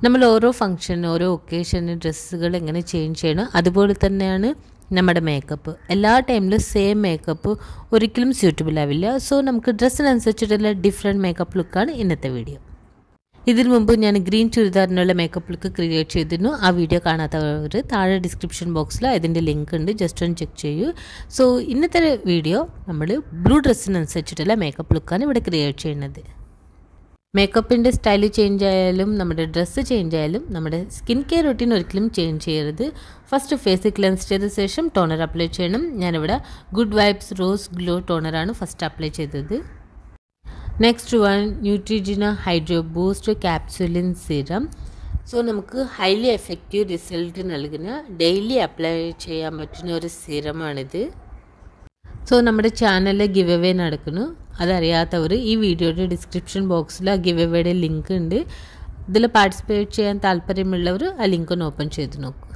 നമ്മൾ ഓരോ ഫംഗ്ഷന് ഓരോ ഒക്കേഷന് ഡ്രസ്സുകൾ എങ്ങനെ ചേഞ്ച് ചെയ്യണം അതുപോലെ തന്നെയാണ് നമ്മുടെ മേക്കപ്പ് എല്ലാ ടൈമിലും സെയിം മേക്കപ്പ് ഒരിക്കലും സ്യൂട്ടബിൾ ആവില്ല സോ നമുക്ക് ഡ്രസ്സിനനുസരിച്ചിട്ടുള്ള ഡിഫറെൻറ്റ് മേക്കപ്പ് ലുക്കാണ് ഇന്നത്തെ വീഡിയോ ഇതിനു മുമ്പ് ഞാൻ ഗ്രീൻ ചുരിദാറിനുള്ള മേക്കപ്പ് ലുക്ക് ക്രിയേറ്റ് ചെയ്തിരുന്നു ആ വീഡിയോ കാണാത്തവർ താഴെ ഡിസ്ക്രിപ്ഷൻ ബോക്സിൽ അതിൻ്റെ ലിങ്ക് ഉണ്ട് ജസ്റ്റ് ഒന്ന് ചെക്ക് ചെയ്യൂ സോ ഇന്നത്തെ വീഡിയോ നമ്മൾ ബ്ലൂ ഡ്രസ്സിനനുസരിച്ചിട്ടുള്ള മേക്കപ്പ് ലുക്കാണ് ഇവിടെ ക്രിയേറ്റ് ചെയ്യുന്നത് മേക്കപ്പിൻ്റെ സ്റ്റൈൽ ചേഞ്ച് ആയാലും നമ്മുടെ ഡ്രസ്സ് ചേഞ്ച് ആയാലും നമ്മുടെ സ്കിൻ കെയർ റൊട്ടീൻ ഒരിക്കലും ചേഞ്ച് ചെയ്യരുത് ഫസ്റ്റ് ഫേസ് ക്ലെൻസ് ചെയ്ത ശേഷം ടോണർ അപ്ലൈ ചെയ്യണം ഞാനിവിടെ ഗുഡ് വൈബ്സ് റോസ് ഗ്ലോ ടോണറാണ് ഫസ്റ്റ് അപ്ലൈ ചെയ്തത് next one Neutrogena Hydro Boost ക്യാപ്സുലിൻ സിറം സോ നമുക്ക് ഹൈലി എഫക്റ്റീവ് റിസൾട്ട് നൽകുന്ന ഡെയിലി അപ്ലൈ ചെയ്യാൻ പറ്റുന്ന ഒരു സിറമാണിത് സോ നമ്മുടെ ചാനലിൽ ഗിവ് അവേ നടക്കുന്നു അതറിയാത്തവർ ഈ വീഡിയോയുടെ ഡിസ്ക്രിപ്ഷൻ ബോക്സിൽ ആ ഗിവ് അവയുടെ ലിങ്ക് ഉണ്ട് ഇതിൽ പാർട്ടിസിപ്പേറ്റ് ചെയ്യാൻ താല്പര്യമുള്ളവർ ആ ലിങ്ക് ഒന്ന് ഓപ്പൺ ചെയ്ത് നോക്കൂ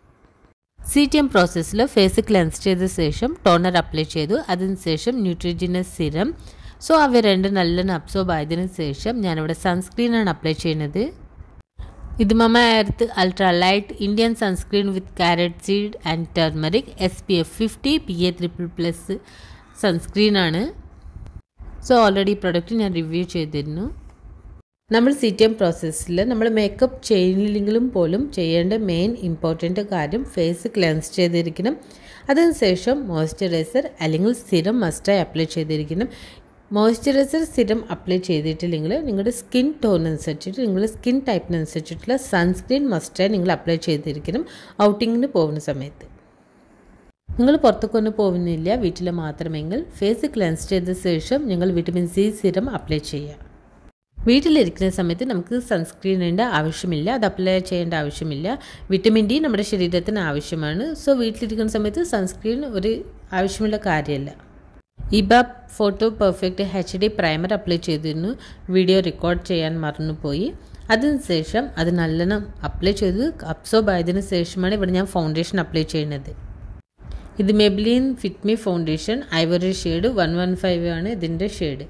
സി ടി എം പ്രോസസ്സിൽ ഫേസ് ക്ലെൻസ് ചെയ്ത ശേഷം ടോണർ അപ്ലൈ ചെയ്തു അതിനുശേഷം ന്യൂട്രിജിനസ് സിറം സോ അവ രണ്ട് നല്ലോണം അബ്സോർബ് ആയതിനു ശേഷം ഞാനിവിടെ സൺസ്ക്രീനാണ് അപ്ലൈ ചെയ്യുന്നത് ഇത് Mamaearth ultra light Indian sunscreen with carrot seed and turmeric S P F fifty P A triple plus സൺസ്ക്രീനാണ് സോ ഓൾറെഡി ഈ പ്രൊഡക്റ്റ് ഞാൻ റിവ്യൂ ചെയ്തിരുന്നു നമ്മൾ സി ടി എം പ്രോസസ്സിൽ നമ്മൾ മേക്കപ്പ് ചെയ്യില്ലെങ്കിലും പോലും ചെയ്യേണ്ട മെയിൻ ഇമ്പോർട്ടൻ്റ് കാര്യം ഫേസ് ക്ലെൻസ് ചെയ്തിരിക്കണം അതിനുശേഷം മോയ്സ്ചറൈസർ അല്ലെങ്കിൽ സ്ഥിരം മസ്റ്റായി അപ്ലൈ ചെയ്തിരിക്കണം മോയ്സ്ചറൈസർ സ്ഥിരം അപ്ലൈ ചെയ്തിട്ടില്ലെങ്കിൽ നിങ്ങളുടെ സ്കിൻ ടോൺ അനുസരിച്ചിട്ട് നിങ്ങളുടെ സ്കിൻ ടൈപ്പിനനുസരിച്ചിട്ടുള്ള സൺസ്ക്രീൻ മസ്റ്റായി നിങ്ങൾ അപ്ലൈ ചെയ്തിരിക്കണം ഔട്ടിങ്ങിന് പോകുന്ന സമയത്ത് നിങ്ങൾ പുറത്തേക്കൊന്നും പോകുന്നില്ല വീട്ടിൽ മാത്രമെങ്കിൽ ഫേസ് ക്ലെൻസ് ചെയ്ത ശേഷം നിങ്ങൾ വിറ്റമിൻ സി സിറം അപ്ലൈ ചെയ്യുക വീട്ടിലിരിക്കുന്ന സമയത്ത് നമുക്ക് സൺസ്ക്രീനിൻ്റെ ആവശ്യമില്ല അത് അപ്ലൈ ചെയ്യേണ്ട ആവശ്യമില്ല വിറ്റമിൻ ഡി നമ്മുടെ ശരീരത്തിന് ആവശ്യമാണ് സോ വീട്ടിലിരിക്കുന്ന സമയത്ത് സൺസ്ക്രീൻ ഒരു ആവശ്യമുള്ള കാര്യമല്ല Iba photo perfect H D primer apply ചെയ്തിരുന്നു വീഡിയോ റെക്കോർഡ് ചെയ്യാൻ മറന്നുപോയി അതിനുശേഷം അത് നല്ലോണം അപ്ലൈ ചെയ്ത് അബ്സോർബ് ആയതിനു ശേഷമാണ് ഇവിടെ ഞാൻ ഫൗണ്ടേഷൻ അപ്ലൈ ചെയ്യുന്നത് ഇത് Maybelline Fit Me foundation ivory shade one one five ആണ് ഇതിൻ്റെ shade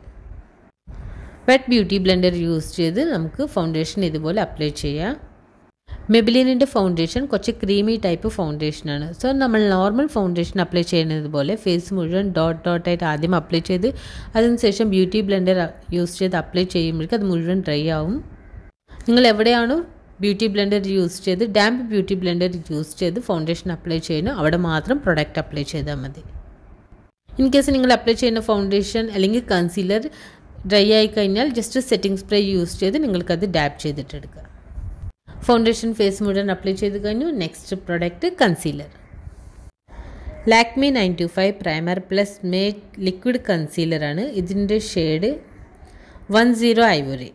wet beauty blender use ചെയ്ത് നമുക്ക് ഫൗണ്ടേഷൻ ഇതുപോലെ അപ്ലൈ ചെയ്യാം മെബിലിനിൻ്റെ ഫൗണ്ടേഷൻ കുറച്ച് ക്രീമി ടൈപ്പ് ഫൗണ്ടേഷനാണ് സോ നമ്മൾ നോർമൽ ഫൗണ്ടേഷൻ അപ്ലൈ ചെയ്യുന്നത് പോലെ ഫേസ് മുഴുവൻ ഡോട്ട് ഡോട്ടായിട്ട് ആദ്യം അപ്ലൈ ചെയ്ത് അതിനുശേഷം ബ്യൂട്ടി ബ്ലെൻഡർ യൂസ് ചെയ്ത് അപ്ലൈ ചെയ്യുമ്പോഴേക്കും അത് മുഴുവൻ ഡ്രൈ ആവും നിങ്ങൾ എവിടെയാണോ ബ്യൂട്ടി ബ്ലെൻഡർ യൂസ് ചെയ്ത് ഡാമ്പ് ബ്യൂട്ടി ബ്ലെൻഡർ യൂസ് ചെയ്ത് ഫൗണ്ടേഷൻ അപ്ലൈ ചെയ്യുന്നു അവിടെ മാത്രം പ്രൊഡക്റ്റ് അപ്ലൈ ചെയ്താൽ മതി ഇൻ കേസ് നിങ്ങൾ അപ്ലൈ ചെയ്യുന്ന ഫൗണ്ടേഷൻ അല്ലെങ്കിൽ കൺസീലർ ഡ്രൈ ആയി കഴിഞ്ഞാൽ ജസ്റ്റ് സെറ്റിംഗ് സ്പ്രേ യൂസ് ചെയ്ത് നിങ്ങൾക്കത് ഡാപ്പ് ചെയ്തിട്ടെടുക്കുക ഫൗണ്ടേഷൻ ഫേസ് മുഴുവൻ അപ്ലൈ ചെയ്ത് കഴിഞ്ഞു next product concealer Lakme nine two five primer plus matte liquid കൺസീലറാണ് ഇതിൻ്റെ ഷെയ്ഡ് വൺ സീറോ ഐവറി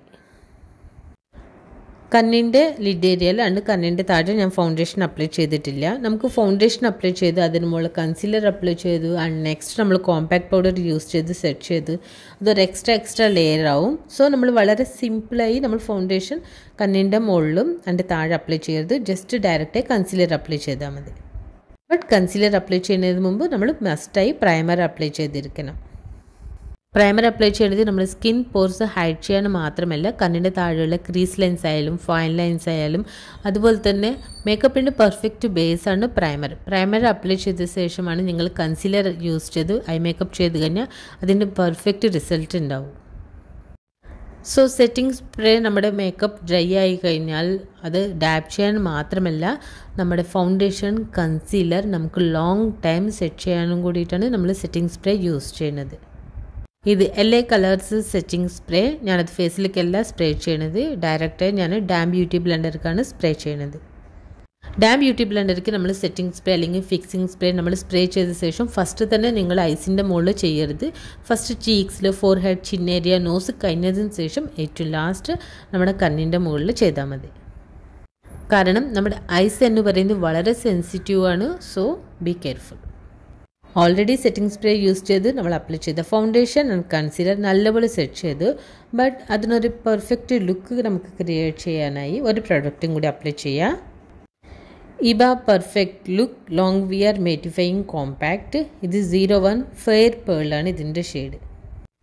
കണ്ണിൻ്റെ ലിഡ് ഏരിയയിലാണ് കണ്ണിൻ്റെ താഴെ ഞാൻ ഫൗണ്ടേഷൻ അപ്ലൈ ചെയ്തിട്ടില്ല നമുക്ക് ഫൗണ്ടേഷൻ അപ്ലൈ ചെയ്ത് അതിന് മുകളിൽ കൺസീലർ അപ്ലൈ ചെയ്തു ആൻഡ് നെക്സ്റ്റ് നമ്മൾ കോമ്പാക്ട് പൗഡർ യൂസ് ചെയ്ത് സെറ്റ് ചെയ്ത് അതൊരു എക്സ്ട്രാ എക്സ്ട്രാ ലെയർ ആവും സോ നമ്മൾ വളരെ സിമ്പിളായി നമ്മൾ ഫൗണ്ടേഷൻ കണ്ണിൻ്റെ മുകളിലും അതിൻ്റെ താഴെ അപ്ലൈ ചെയ്യരുത് ജസ്റ്റ് ഡയറക്റ്റായി കൺസീലർ അപ്ലൈ ചെയ്താൽ മതി ബട്ട് കൺസീലർ അപ്ലൈ ചെയ്യുന്നതിന് മുമ്പ് നമ്മൾ മസ്റ്റായി പ്രൈമർ അപ്ലൈ ചെയ്തിരിക്കണം പ്രൈമർ അപ്ലൈ ചെയ്യുന്നത് നമ്മുടെ സ്കിൻ പോർസ് ഹൈഡ് ചെയ്യാൻ മാത്രമല്ല കണ്ണിൻ്റെ താഴെയുള്ള ക്രീസ് ലൈൻസ് ആയാലും ഫൈൻ ലൈൻസ് ആയാലും അതുപോലെ തന്നെ മേക്കപ്പിൻ്റെ പെർഫെക്റ്റ് ബേസ് ആണ് പ്രൈമർ പ്രൈമർ അപ്ലൈ ചെയ്ത ശേഷമാണ് നിങ്ങൾ കൺസീലർ യൂസ് ചെയ്ത് ഐ മേക്കപ്പ് ചെയ്ത് കഴിഞ്ഞാൽ അതിൻ്റെ പെർഫെക്റ്റ് റിസൾട്ട് ഉണ്ടാവും സോ സെറ്റിംഗ് സ്പ്രേ നമ്മുടെ മേക്കപ്പ് ഡ്രൈ ആയി കഴിഞ്ഞാൽ അത് ഡാപ്പ് ചെയ്യാൻ മാത്രമല്ല നമ്മുടെ ഫൗണ്ടേഷൻ കൺസീലർ നമുക്ക് ലോങ് ടൈം സെറ്റ് ചെയ്യാനും കൂടിയിട്ടാണ് നമ്മൾ സെറ്റിംഗ് സ്പ്രേ യൂസ് ചെയ്യുന്നത് ഇത് L A Colors setting spray ഞാനത് ഫേസിലേക്കല്ല സ്പ്രേ ചെയ്യണത് ഡയറക്റ്റായി ഞാൻ ഡാം ബ്യൂട്ടി ബ്ലെൻഡർക്കാണ് സ്പ്രേ ചെയ്യണത് ഡാം ബ്യൂട്ടി ബ്ലെൻഡർക്ക് നമ്മൾ സെറ്റിംഗ് സ്പ്രേ അല്ലെങ്കിൽ ഫിക്സിംഗ് സ്പ്രേ നമ്മൾ സ്പ്രേ ചെയ്ത ശേഷം ഫസ്റ്റ് തന്നെ നിങ്ങൾ ഐസിൻ്റെ മുകളിൽ ചെയ്യരുത് ഫസ്റ്റ് ചീക്സിൽ ഫോർ ഹെഡ് ചിന്നേരിയ നോസ് കഴിഞ്ഞതിന് ശേഷം ഏറ്റവും ലാസ്റ്റ് നമ്മുടെ കണ്ണിൻ്റെ മുകളിൽ ചെയ്താൽ മതി കാരണം നമ്മുടെ ഐസ് എന്ന് പറയുന്നത് വളരെ സെൻസിറ്റീവ് ആണ് so be careful already setting spray use ചെയ്ത് നമ്മൾ അപ്ലൈ ചെയ്ത ഫൗണ്ടേഷൻ ആൻഡ് കൺസീലർ നല്ലപോലെ സെറ്റ് ചെയ്തു ബട്ട് അതിനൊരു പെർഫെക്റ്റ് ലുക്ക് നമുക്ക് ക്രിയേറ്റ് ചെയ്യാനായി ഒരു പ്രൊഡക്റ്റും കൂടി അപ്ലൈ ചെയ്യാം Iba perfect look long wear mattifying compact ഇത് സീറോ വൺ ഫെയർ പേളാണ് ഇതിൻ്റെ ഷെയ്ഡ്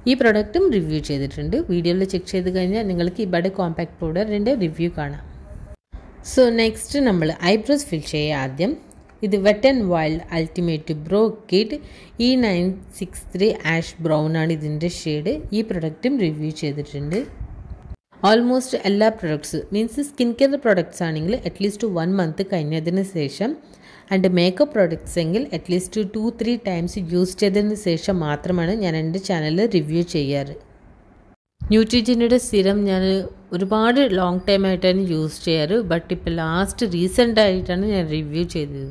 ഈ പ്രൊഡക്റ്റും റിവ്യൂ ചെയ്തിട്ടുണ്ട് വീഡിയോയിൽ ചെക്ക് ചെയ്ത് കഴിഞ്ഞാൽ നിങ്ങൾക്ക് ഈ ബഡ് കോമ്പാക്ട് പൗഡറിൻ്റെ റിവ്യൂ കാണാം സോ നെക്സ്റ്റ് നമ്മൾ ഐബ്രോസ് ഫിൽ ചെയ്യുക ആദ്യം ഇത് Wet and Wild ultimate brow kit E nine six three ash brown ആണ് ഇതിൻ്റെ ഷെയ്ഡ് ഈ പ്രൊഡക്റ്റും റിവ്യൂ ചെയ്തിട്ടുണ്ട് ഓൾമോസ്റ്റ് എല്ലാ products means skin care products ആണെങ്കിൽ അറ്റ്ലീസ്റ്റ് വൺ മന്ത് കഴിഞ്ഞതിന് ശേഷം ആൻഡ് മേക്കപ്പ് പ്രോഡക്ട്സ് എങ്കിൽ at least two three times use ചെയ്തതിന് ശേഷം മാത്രമാണ് ഞാൻ എൻ്റെ ചാനലിൽ റിവ്യൂ ചെയ്യാറ് ന്യൂട്രിജനിയുടെ സ്ഥിരം ഞാൻ ഒരുപാട് ലോങ് ടൈം ആയിട്ടാണ് യൂസ് ചെയ്യാറ് ബട്ട് ഇപ്പോൾ ലാസ്റ്റ് റീസെൻ്റ് ആയിട്ടാണ് ഞാൻ റിവ്യൂ ചെയ്തത്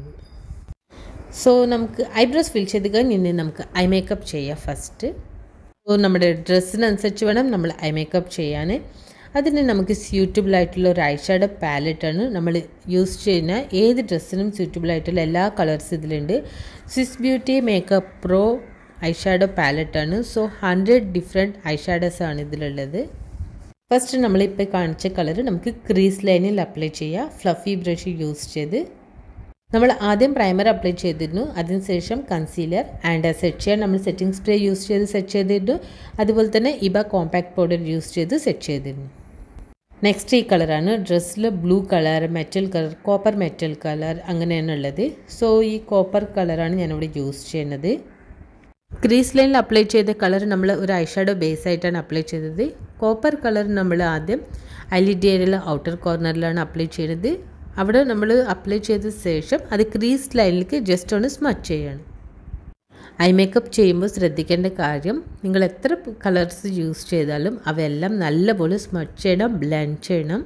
സോ നമുക്ക് ഐബ്രോസ് ഫിൽ ചെയ്ത് കഴിഞ്ഞ് ഇനി നമുക്ക് ഐ മേക്കപ്പ് ചെയ്യാം ഫസ്റ്റ് സോ നമ്മുടെ ഡ്രസ്സിനനുസരിച്ച് വേണം നമ്മൾ ഐ മേക്കപ്പ് ചെയ്യാൻ അതിന് നമുക്ക് സ്യൂട്ടബിൾ ആയിട്ടുള്ള ഒരു ഐഷാഡോ പാലറ്റാണ് നമ്മൾ യൂസ് ചെയ്യുന്ന ഏത് ഡ്രസ്സിനും സ്യൂട്ടബിൾ ആയിട്ടുള്ള എല്ലാ കളേഴ്സ് ഇതിലുണ്ട് Swiss Beauty makeup pro eyeshadow പാലറ്റാണ് സോ ഹൺഡ്രഡ് ഡിഫറെൻറ്റ് ഐഷാഡോസ് ആണ് ഇതിലുള്ളത് ഫസ്റ്റ് നമ്മളിപ്പോൾ കാണിച്ച കളർ നമുക്ക് ക്രീസ് ലൈനിൽ അപ്ലൈ ചെയ്യാം ഫ്ലഫി ബ്രഷ് യൂസ് ചെയ്ത് നമ്മൾ ആദ്യം പ്രൈമർ അപ്ലൈ ചെയ്തിരുന്നു അതിനുശേഷം കൺസീലർ ആൻഡ് സെറ്റ് ചെയ്യാൻ നമ്മൾ സെറ്റിംഗ് സ്പ്രേ യൂസ് ചെയ്ത് സെറ്റ് ചെയ്തിരുന്നു അതുപോലെ തന്നെ ഇബ കോമ്പാക്ട് പൗഡർ യൂസ് ചെയ്ത് സെറ്റ് ചെയ്തിരുന്നു നെക്സ്റ്റ് ഈ കളറാണ് ഡ്രസ്സിൽ blue colour metal colour copper metal colour അങ്ങനെയാണ് ഉള്ളത് സോ ഈ കോപ്പർ കളറാണ് ഞാനിവിടെ യൂസ് ചെയ്യുന്നത് ക്രീസ് ലൈനിൽ അപ്ലൈ ചെയ്ത കളർ നമ്മൾ ഒരു ഐഷാഡോ ബേസ് ആയിട്ടാണ് അപ്ലൈ ചെയ്തത് കോപ്പർ കളർ നമ്മൾ ആദ്യം ഐലിഡ് ഏരിയയിലെ ഔട്ടർ കോർണറിലാണ് അപ്ലൈ ചെയ്യുന്നത് അവിടെ നമ്മൾ അപ്ലൈ ചെയ്ത ശേഷം അത് ക്രീസ് ലൈനിലേക്ക് ജസ്റ്റ് ഒന്ന് സ്മച്ച് ചെയ്യണം ഐ മേക്കപ്പ് ചെയ്യുമ്പോൾ ശ്രദ്ധിക്കേണ്ട കാര്യം നിങ്ങൾ എത്ര കളേഴ്സ് യൂസ് ചെയ്താലും അവയെല്ലാം നല്ലപോലെ സ്മച്ച് ചെയ്യണം ബ്ലെൻഡ് ചെയ്യണം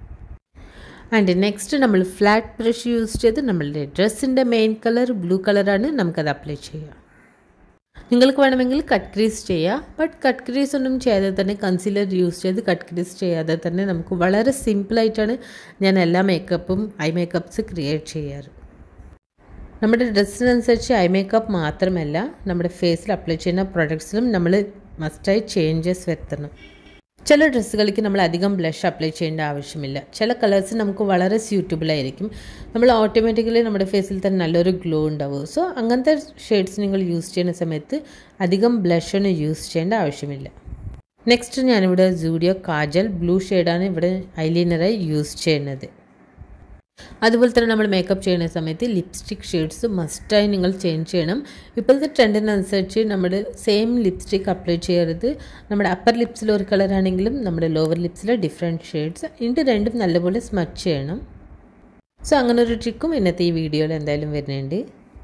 ആൻഡ് നെക്സ്റ്റ് നമ്മൾ ഫ്ലാറ്റ് ബ്രഷ് യൂസ് ചെയ്ത് നമ്മളുടെ ഡ്രസ്സിൻ്റെ മെയിൻ കളർ ബ്ലൂ കളറാണ് നമുക്കത് അപ്ലൈ ചെയ്യാം നിങ്ങൾക്ക് വേണമെങ്കിൽ കട്ട് ക്രീസ് ചെയ്യാം ബട്ട് കട്ട് ക്രീസ് ഒന്നും ചെയ്യാതെ തന്നെ കൺസീലർ യൂസ് ചെയ്ത് കട്ട് ക്രീസ് ചെയ്യാതെ തന്നെ നമുക്ക് വളരെ സിമ്പിളായിട്ടാണ് ഞാൻ എല്ലാ മേക്കപ്പും ഐ മേക്കപ്പ്സ് ക്രിയേറ്റ് ചെയ്യാറ് നമ്മുടെ ഡ്രസ്സിനനുസരിച്ച് ഐ മേക്കപ്പ് മാത്രമല്ല നമ്മുടെ ഫേസിൽ അപ്ലൈ ചെയ്യുന്ന പ്രൊഡക്ട്സിലും നമ്മൾ മസ്റ്റായി ചേഞ്ചസ് വരുത്തണം ചില ഡ്രസ്സുകൾക്ക് നമ്മൾ അധികം ബ്ലഷ് അപ്ലൈ ചെയ്യേണ്ട ആവശ്യമില്ല ചില കളേഴ്സ് നമുക്ക് വളരെ സ്യൂട്ടബിൾ ആയിരിക്കും നമ്മൾ ഓട്ടോമാറ്റിക്കലി നമ്മുടെ ഫേസിൽ തന്നെ നല്ലൊരു ഗ്ലോ ഉണ്ടാവും സോ അങ്ങനത്തെ ഷെയ്ഡ്സ് നിങ്ങൾ യൂസ് ചെയ്യുന്ന സമയത്ത് അധികം ബ്ലഷൊന്നും യൂസ് ചെയ്യേണ്ട ആവശ്യമില്ല നെക്സ്റ്റ് ഞാനിവിടെ സൂഡിയോ കാജൽ ബ്ലൂ ഷെയ്ഡാണ് ഇവിടെ ഐലൈനറായി യൂസ് ചെയ്യുന്നത് അതുപോലെ തന്നെ നമ്മൾ മേക്കപ്പ് ചെയ്യുന്ന സമയത്ത് ലിപ്സ്റ്റിക് ഷെയ്ഡ്സ് മസ്റ്റായി നിങ്ങൾ ചേഞ്ച് ചെയ്യണം ഇപ്പോഴത്തെ ട്രെൻഡിനനുസരിച്ച് നമ്മൾ സെയിം ലിപ്സ്റ്റിക് അപ്ലൈ ചെയ്യരുത് നമ്മുടെ അപ്പർ ലിപ്സിൽ ഒരു കളറാണെങ്കിലും നമ്മുടെ ലോവർ ലിപ്സിൽ ഡിഫറെൻറ്റ് ഷെയ്ഡ്സ് ഇതിൻ്റെ രണ്ടും നല്ലപോലെ സ്മച്ച് ചെയ്യണം സോ അങ്ങനെ ഒരു ട്രിക്കും ഇന്നത്തെ ഈ വീഡിയോയിൽ എന്തായാലും വരുന്നുണ്ട്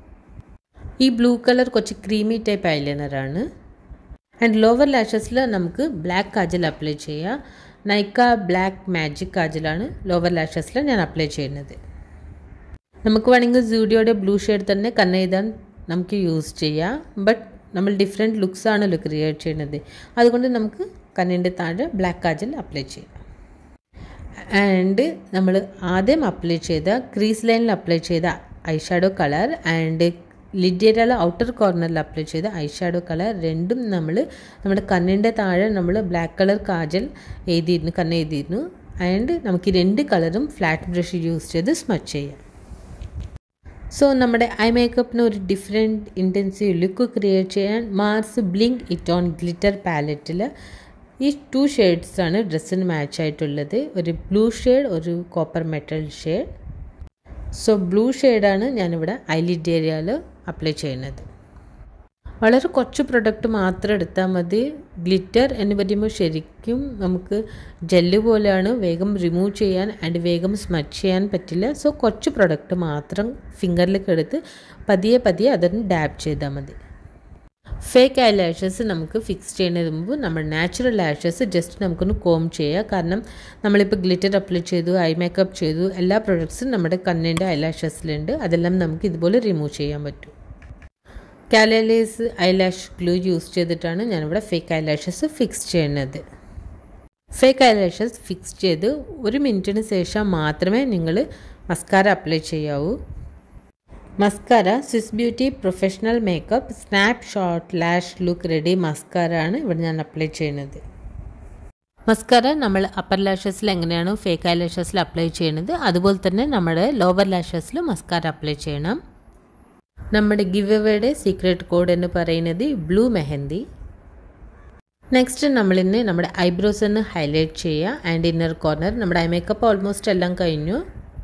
ഈ ബ്ലൂ കളർ കുറച്ച് ക്രീമി ടൈപ്പ് ഐലൈനറാണ് ആൻഡ് ലോവർ ലാഷസിൽ നമുക്ക് ബ്ലാക്ക് കാജൽ അപ്ലൈ ചെയ്യാം നൈക്ക ബ്ലാക്ക് മാജിക് കാജലാണ് ലോവർ ലാഷസിൽ ഞാൻ അപ്ലൈ ചെയ്യുന്നത് നമുക്ക് വേണമെങ്കിൽ സൂഡിയോയുടെ ബ്ലൂ ഷെയ്ഡ് തന്നെ കണ്ണെഴുതാൻ നമുക്ക് യൂസ് ചെയ്യാം ബട്ട് നമ്മൾ ഡിഫറെൻറ്റ് ലുക്സ് ആണല്ലോ ക്രിയേറ്റ് ചെയ്യുന്നത് അതുകൊണ്ട് നമുക്ക് കണ്ണിൻ്റെ താഴെ ബ്ലാക്ക് കാജൽ അപ്ലൈ ചെയ്യാം ആൻഡ് നമ്മൾ ആദ്യം അപ്ലൈ ചെയ്ത ക്രീസ് ലൈനിൽ അപ്ലൈ ചെയ്ത ഐഷാഡോ കളർ ആൻഡ് ലിഡിയയുടെ ഔട്ടർ കോർണറിൽ അപ്ലൈ ചെയ്ത ഐഷാഡോ കളർ രണ്ടും നമ്മൾ നമ്മുടെ കണ്ണിൻ്റെ താഴെ നമ്മൾ ബ്ലാക്ക് കളർ കാജൽ എഴുതിയിരുന്നു കണ്ണ് എഴുതിയിരുന്നു ആൻഡ് നമുക്ക് ഈ രണ്ട് കളറും ഫ്ലാറ്റ് ബ്രഷ് യൂസ് ചെയ്ത് സ്മച്ച് ചെയ്യാം സോ നമ്മുടെ ഐ മേക്കപ്പിന് ഒരു ഡിഫറെൻറ്റ് ഇൻറ്റൻസീവ് ലുക്ക് ക്രിയേറ്റ് ചെയ്യാൻ Mars blink it on glitter പാലറ്റിൽ ഈ ടു ഷെയ്ഡ്സാണ് ഡ്രസ്സിന് മാച്ച് ആയിട്ടുള്ളത് ഒരു ബ്ലൂ ഷെയ്ഡ് ഒരു copper metal shade so blue ഷെയ്ഡാണ് ഞാനിവിടെ ഐലിഡ് ഏരിയയിൽ അപ്ലൈ ചെയ്യുന്നത് വളരെ കുറച്ച് പ്രൊഡക്റ്റ് മാത്രം എടുത്താൽ മതി ഗ്ലിറ്റർ എന്ന് പറയുമ്പോൾ ശരിക്കും നമുക്ക് ജെല്ല് പോലെയാണ് വേഗം റിമൂവ് ചെയ്യാൻ ആൻഡ് വേഗം സ്മച്ച് ചെയ്യാൻ പറ്റില്ല സോ കുറച്ച് പ്രൊഡക്റ്റ് മാത്രം ഫിംഗറിലേക്ക് എടുത്ത് പതിയെ പതിയെ അതിന് ഡാബ് ചെയ്താൽ മതി ഫേക്ക് ഐ ലാഷസ് നമുക്ക് ഫിക്സ് ചെയ്യുന്നതിന് മുമ്പ് നമ്മൾ നാച്ചുറൽ ലാഷസ് ജസ്റ്റ് നമുക്കൊന്ന് കോം ചെയ്യുക കാരണം നമ്മളിപ്പോൾ ഗ്ലിറ്റർ അപ്ലൈ ചെയ്തു ഐ മേക്കപ്പ് ചെയ്തു എല്ലാ പ്രൊഡക്ട്സും നമ്മുടെ കണ്ണിൻ്റെ ഐ ലാഷസിലുണ്ട് അതെല്ലാം നമുക്ക് ഇതുപോലെ റിമൂവ് ചെയ്യാൻ പറ്റും കാലലേസ് ഐ ലാഷ് ഗ്ലൂ യൂസ് ചെയ്തിട്ടാണ് ഞാനിവിടെ ഫേക്ക് ഐ ലാഷസ് ഫിക്സ് ചെയ്യുന്നത് ഫേക്ക് ഐ ലാഷസ് ഫിക്സ് ചെയ്ത് ഒരു മിനിറ്റിന് ശേഷം മാത്രമേ നിങ്ങൾ മസ്കാര അപ്ലൈ ചെയ്യാവൂ mascara Swiss Beauty professional makeup snap shot lash look ready mascara ആണ് ഇവിടെ ഞാൻ അപ്ലൈ ചെയ്യുന്നത് മസ്കാര നമ്മൾ അപ്പർ ലാഷസിൽ എങ്ങനെയാണോ ഫേക്ക് ഐ ലാഷസിൽ അപ്ലൈ ചെയ്യുന്നത് അതുപോലെ തന്നെ നമ്മുടെ ലോവർ ലാഷസിൽ മസ്കാര അപ്ലൈ ചെയ്യണം നമ്മുടെ ഗിവ് അവയുടെ സീക്രട്ട് കോഡ് എന്ന് പറയുന്നത് ബ്ലൂ മെഹന്തി നെക്സ്റ്റ് നമ്മളിന്ന് നമ്മുടെ ഐബ്രോസ് ഒന്ന് ഹൈലൈറ്റ് ചെയ്യുക ആൻഡ് ഇന്നർ കോർണർ നമ്മുടെ ഐ മേക്കപ്പ് ഓൾമോസ്റ്റ് എല്ലാം കഴിഞ്ഞു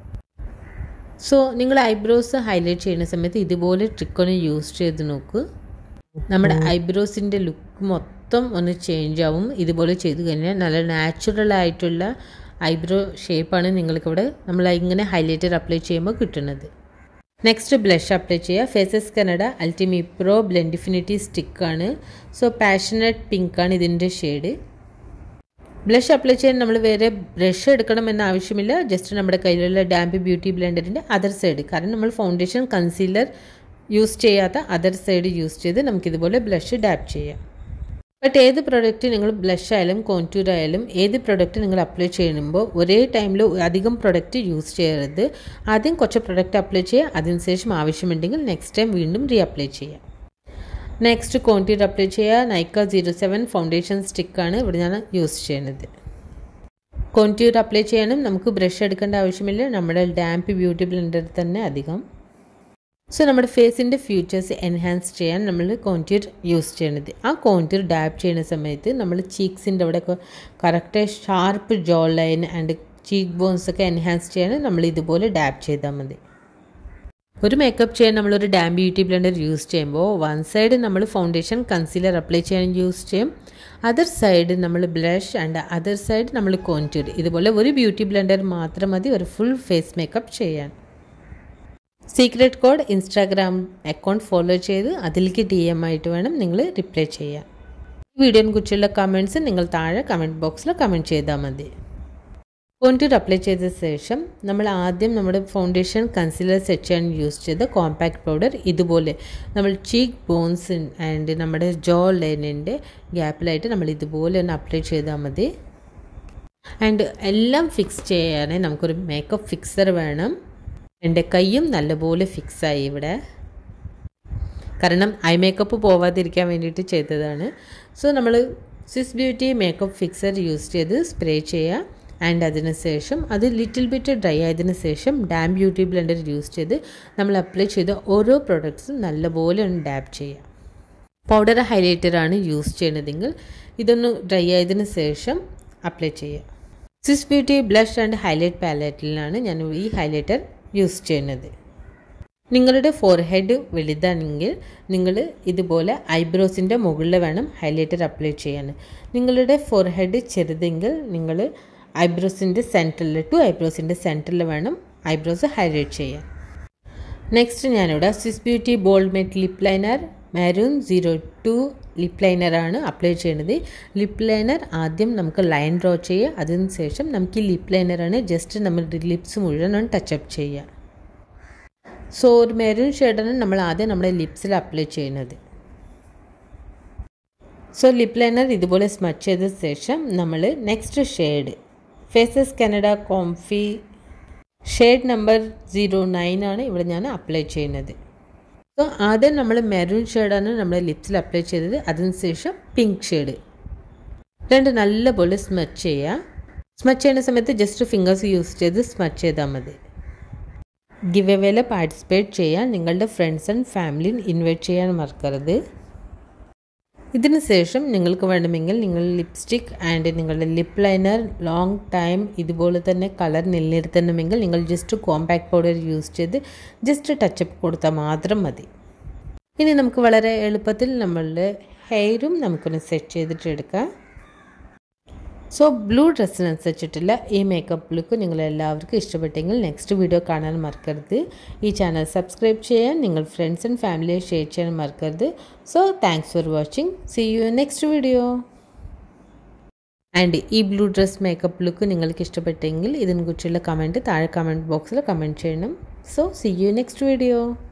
സോ നിങ്ങൾ ഐബ്രോസ് ഹൈലൈറ്റ് ചെയ്യുന്ന സമയത്ത് ഇതുപോലെ ട്രിക്കൊന്ന് യൂസ് ചെയ്ത് നോക്ക് നമ്മുടെ ഐബ്രോസിൻ്റെ ലുക്ക് മൊത്തം ഒന്ന് ചേഞ്ച് ആവും ഇതുപോലെ ചെയ്ത് കഴിഞ്ഞാൽ നല്ല നാച്ചുറൽ ആയിട്ടുള്ള ഐബ്രോ ഷേപ്പാണ് നിങ്ങൾക്കിവിടെ നമ്മൾ ഇങ്ങനെ ഹൈലൈറ്റർ അപ്ലൈ ചെയ്യുമ്പോൾ കിട്ടുന്നത് നെക്സ്റ്റ് ബ്ലഷ് അപ്ലൈ ചെയ്യുക ഫേസസ് കനഡ അൾട്ടിമി പ്രോ ബ്ലെൻഡിഫിനിറ്റി സ്റ്റിക്കാണ് സോ പാഷനറ്റ് പിങ്കാണ് ഇതിൻ്റെ ഷെയ്ഡ് ബ്ലഷ് അപ്ലൈ ചെയ്യാൻ നമ്മൾ വേറെ ബ്രഷ് എടുക്കണമെന്ന ആവശ്യമില്ല ജസ്റ്റ് നമ്മുടെ കയ്യിലുള്ള ഡാമ്പ് ബ്യൂട്ടി ബ്ലെൻഡറിൻ്റെ അതർ സൈഡ് കാരണം നമ്മൾ ഫൗണ്ടേഷൻ കൺസീലർ യൂസ് ചെയ്യാത്ത അതർ സൈഡ് യൂസ് ചെയ്ത് നമുക്കിതുപോലെ ബ്ലഷ് ഡാപ്പ് ചെയ്യാം ബട്ട് ഏത് പ്രൊഡക്റ്റ് നിങ്ങൾ ബ്ലഷ് ആയാലും കോൺറ്റൂർ ആയാലും ഏത് പ്രൊഡക്റ്റ് നിങ്ങൾ അപ്ലൈ ചെയ്യുമ്പോൾ ഒരേ ടൈമിൽ അധികം പ്രൊഡക്റ്റ് യൂസ് ചെയ്യരുത് ആദ്യം കുറച്ച് പ്രൊഡക്റ്റ് അപ്ലൈ ചെയ്യുക അതിനുശേഷം ആവശ്യമുണ്ടെങ്കിൽ നെക്സ്റ്റ് ടൈം വീണ്ടും റീ അപ്ലൈ ചെയ്യാം നെക്സ്റ്റ് കോൺറ്റൂർ അപ്ലൈ ചെയ്യുക നൈക്ക സീറോ സെവൻ ഫൗണ്ടേഷൻ സ്റ്റിക്കാണ് ഇവിടെ ഞാൻ യൂസ് ചെയ്യുന്നത് കോൺറ്റ്യൂർ അപ്ലൈ ചെയ്യാനും നമുക്ക് ബ്രഷ് എടുക്കേണ്ട ആവശ്യമില്ല നമ്മുടെ ഡാമ്പ് ബ്യൂട്ടി ബ്ലെൻഡർ തന്നെ അധികം സോ നമ്മുടെ ഫേസിൻ്റെ ഫ്യൂച്ചേഴ്സ് എൻഹാൻസ് ചെയ്യാൻ നമ്മൾ കോൺറ്റ്യൂർ യൂസ് ചെയ്യണത് ആ കോൺറ്റ്യൂർ ഡാപ്പ് ചെയ്യുന്ന സമയത്ത് നമ്മൾ ചീക്സിൻ്റെ അവിടെയൊക്കെ correct sharp jaw line and cheek bones ഒക്കെ എൻഹാൻസ് ചെയ്യാൻ നമ്മൾ ഇതുപോലെ ഡാപ്പ് ചെയ്താൽ മതി ഒരു മേക്കപ്പ് ചെയ്യാൻ നമ്മളൊരു ഡാം ബ്യൂട്ടി ബ്ലെൻഡർ യൂസ് ചെയ്യുമ്പോൾ വൺ സൈഡ് നമ്മൾ ഫൗണ്ടേഷൻ കൺസീലർ അപ്ലൈ ചെയ്യാൻ യൂസ് ചെയ്യും അതർ സൈഡ് നമ്മൾ ബ്ലഷ് ആൻഡ് അതർ സൈഡ് നമ്മൾ കോൺറ്റ്യൂർ ഇതുപോലെ ഒരു ബ്യൂട്ടി ബ്ലെൻഡർ മാത്രം മതി ഒരു ഫുൾ ഫേസ് മേക്കപ്പ് ചെയ്യാൻ secret code Instagram account follow ചെയ്ത് അതിലേക്ക് ഡി എം ആയിട്ട് വേണം നിങ്ങൾ റിപ്ലൈ ചെയ്യാൻ ഈ വീഡിയോനെ കുറിച്ചുള്ള കമൻറ്റ്സ് നിങ്ങൾ താഴെ കമൻറ്റ് ബോക്സിൽ കമൻറ്റ് ചെയ്താൽ മതി കോൺറ്റൂർ അപ്ലൈ ചെയ്ത ശേഷം നമ്മൾ ആദ്യം നമ്മുടെ ഫൗണ്ടേഷൻ കൺസീലർ സെറ്റ് ചെയ്യാൻ യൂസ് ചെയ്ത കോമ്പാക്ട് പൗഡർ ഇതുപോലെ നമ്മൾ ചീക്ക് ബോൺസ് ആൻഡ് നമ്മുടെ ജോ ലൈനിൻ്റെ ഗ്യാപ്പിലായിട്ട് നമ്മൾ ഇതുപോലെ ഒന്ന് അപ്ലൈ ചെയ്താൽ മതി ആൻഡ് എല്ലാം ഫിക്സ് ചെയ്യാൻ നമുക്കൊരു മേക്കപ്പ് ഫിക്സർ വേണം എൻ്റെ കൈയും നല്ലപോലെ ഫിക്സായി ഇവിടെ കാരണം ഐ മേക്കപ്പ് പോവാതിരിക്കാൻ വേണ്ടിയിട്ട് ചെയ്തതാണ് സോ നമ്മൾ Swiss Beauty makeup fixer use ചെയ്ത് സ്പ്രേ ചെയ്യുക ആൻഡ് അതിന് ശേഷം അത് ലിറ്റിൽ ബിറ്റ് ഡ്രൈ ആയതിനു ശേഷം ഡാം ബ്യൂട്ടി ബ്ലെൻഡർ യൂസ് ചെയ്ത് നമ്മൾ അപ്ലൈ ചെയ്ത ഓരോ പ്രോഡക്ട്സും നല്ലപോലെ ഒന്ന് ഡാപ്പ് ചെയ്യുക പൗഡർ ഹൈലൈറ്ററാണ് യൂസ് ചെയ്യുന്നതെങ്കിൽ ഇതൊന്ന് ഡ്രൈ ആയതിനു ശേഷം അപ്ലൈ ചെയ്യുക Swiss Beauty blush and highlight പാലറ്റിലാണ് ഞാൻ ഈ ഹൈലൈറ്റർ യൂസ് ചെയ്യുന്നത് നിങ്ങളുടെ ഫോർഹെഡ് വലുതാണെങ്കിൽ നിങ്ങൾ ഇതുപോലെ ഐബ്രോസിൻ്റെ മുകളിൽ വേണം ഹൈലൈറ്റർ അപ്ലൈ ചെയ്യാൻ നിങ്ങളുടെ ഫോർഹെഡ് ചെറുതെങ്കിൽ നിങ്ങൾ ഐബ്രോസിൻ്റെ സെൻറ്ററിൽ ടു ഐബ്രോസിൻ്റെ സെൻറ്ററിൽ വേണം ഐബ്രോസ് ഹൈലൈറ്റ് ചെയ്യാൻ നെക്സ്റ്റ് ഞാനിവിടെ Swiss Beauty bold matte lip liner maroon zero two lip ലൈനറാണ് അപ്ലൈ ചെയ്യുന്നത് ലിപ് ലൈനർ ആദ്യം നമുക്ക് ലൈൻ ഡ്രോ ചെയ്യുക അതിന് ശേഷം നമുക്ക് ഈ ലിപ് ലൈനറാണ് ജസ്റ്റ് നമ്മുടെ ലിപ്സ് മുഴുവൻ ടച്ചപ്പ് ചെയ്യുക സോ ഒരു മെറൂൺ ഷെയ്ഡാണ് നമ്മൾ ആദ്യം നമ്മുടെ ലിപ്സിൽ അപ്ലൈ ചെയ്യുന്നത് സോ ലിപ് ലൈനർ ഇതുപോലെ സ്മച്ച് ചെയ്ത ശേഷം നമ്മൾ next shade Faces Canada comfy shade number zero nine ആണ് ഇവിടെ ഞാൻ അപ്ലൈ ചെയ്യുന്നത് സോ ആദ്യം നമ്മൾ മെറൂൺ ഷെയ്ഡാണ് നമ്മുടെ ലിപ്സിൽ അപ്ലൈ ചെയ്തത് അതിനുശേഷം പിങ്ക് ഷെയ്ഡ് രണ്ട് നല്ലപോലെ സ്മച്ച് ചെയ്യുക സ്മച്ച് ചെയ്യുന്ന സമയത്ത് ജസ്റ്റ് ഫിംഗേഴ്സ് യൂസ് ചെയ്ത് സ്മച്ച് ചെയ്താൽ മതി ഗിവ് എവേയിൽ പാർട്ടിസിപ്പേറ്റ് ചെയ്യാൻ നിങ്ങളുടെ ഫ്രണ്ട്സ് ആൻഡ് ഫാമിലിയും ഇൻവൈറ്റ് ചെയ്യാൻ മറക്കരുത് ഇതിന് ശേഷം നിങ്ങൾക്ക് വേണമെങ്കിൽ നിങ്ങൾ ലിപ്സ്റ്റിക് ആൻഡ് നിങ്ങളുടെ ലിപ്പ് ലൈനർ ലോങ് ടൈം ഇതുപോലെ തന്നെ കളർ നിലനിർത്തണമെങ്കിൽ നിങ്ങൾ ജസ്റ്റ് കോമ്പാക്ട് പൗഡർ യൂസ് ചെയ്ത് ജസ്റ്റ് ടച്ചപ്പ് കൊടുത്താൽ മാത്രം മതി ഇനി നമുക്ക് വളരെ എളുപ്പത്തിൽ നമ്മളുടെ ഹെയറും നമുക്കൊന്ന് സെറ്റ് ചെയ്തിട്ട് എടുക്കാം സോ ബ്ലൂ ഡ്രസ്സിനനുസരിച്ചിട്ടുള്ള ഈ മേക്കപ്പ് ലുക്ക് നിങ്ങൾ എല്ലാവർക്കും ഇഷ്ടപ്പെട്ടെങ്കിൽ നെക്സ്റ്റ് വീഡിയോ കാണാൻ മറക്കരുത് ഈ ചാനൽ സബ്സ്ക്രൈബ് ചെയ്യാൻ നിങ്ങൾ ഫ്രണ്ട്സ് ആൻഡ് ഫാമിലിയെ ഷെയർ ചെയ്യാൻ മറക്കരുത് so thanks for watching see you next video and ഈ ബ്ലൂ ഡ്രസ് മേക്കപ്പ് ലുക്ക് നിങ്ങൾക്ക് ഇഷ്ടപ്പെട്ടെങ്കിൽ ഇതിനെക്കുറിച്ചുള്ള കമൻറ്റ് താഴെ കമൻറ്റ് ബോക്സിൽ കമൻറ്റ് ചെയ്യണം so see you next video